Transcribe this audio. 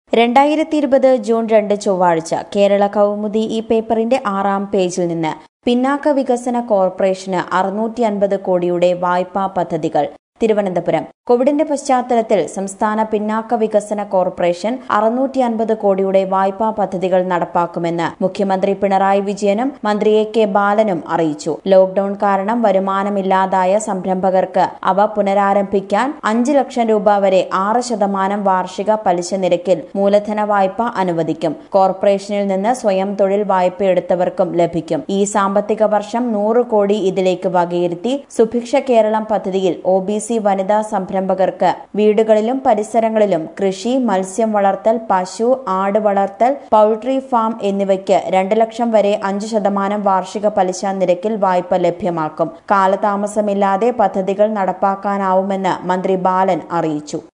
രണ്ടായിരത്തി ഇരുപത് ജൂൺ രണ്ട് ചൊവ്വാഴ്ച കേരള കൗമുദി ഈ പേപ്പറിന്റെ ആറാം പേജിൽ നിന്ന് പിന്നാക്ക വികസന കോർപ്പറേഷന് അറുന്നൂറ്റി അൻപത് കോടിയുടെ വായ്പാ പദ്ധതികൾ തിരുവനന്തപുരം കോവിഡിന്റെ പശ്ചാത്തലത്തിൽ സംസ്ഥാന പിന്നാക്ക വികസന കോർപ്പറേഷൻ അറുന്നൂറ്റി അൻപത് കോടിയുടെ വായ്പാ പദ്ധതികൾ നടപ്പാക്കുമെന്ന് മുഖ്യമന്ത്രി പിണറായി വിജയനും മന്ത്രി എ കെ ബാലനും അറിയിച്ചു ലോക്ഡൌൺ കാരണം വരുമാനമില്ലാതായ സംരംഭകർക്ക് അവ പുനരാരംഭിക്കാൻ അഞ്ച് ലക്ഷം രൂപ വരെ ആറ് ശതമാനം വാർഷിക പലിശ നിരക്കിൽ മൂലധന വായ്പ അനുവദിക്കും കോർപ്പറേഷനിൽ നിന്ന് സ്വയം തൊഴിൽ വായ്പ എടുത്തവർക്കും ലഭിക്കും ഈ സാമ്പത്തിക വർഷം നൂറ് കോടി ഇതിലേക്ക് വകയിരുത്തി സുഭിക്ഷ കേരളം പദ്ധതിയിൽ ഒ ബി സി വനിതാ സംരംഭകർക്ക് വീടുകളിലും പരിസരങ്ങളിലും കൃഷി മത്സ്യം വളർത്തൽ പശു ആട് വളർത്തൽ പൌൾട്രി ഫാം എന്നിവയ്ക്ക് രണ്ട് ലക്ഷം വരെ അഞ്ച് ശതമാനം വാർഷിക പലിശ നിരക്കിൽ വായ്പ ലഭ്യമാക്കും കാലതാമസമില്ലാതെ പദ്ധതികൾ നടപ്പാക്കാനാവുമെന്ന് മന്ത്രി ബാലൻ അറിയിച്ചു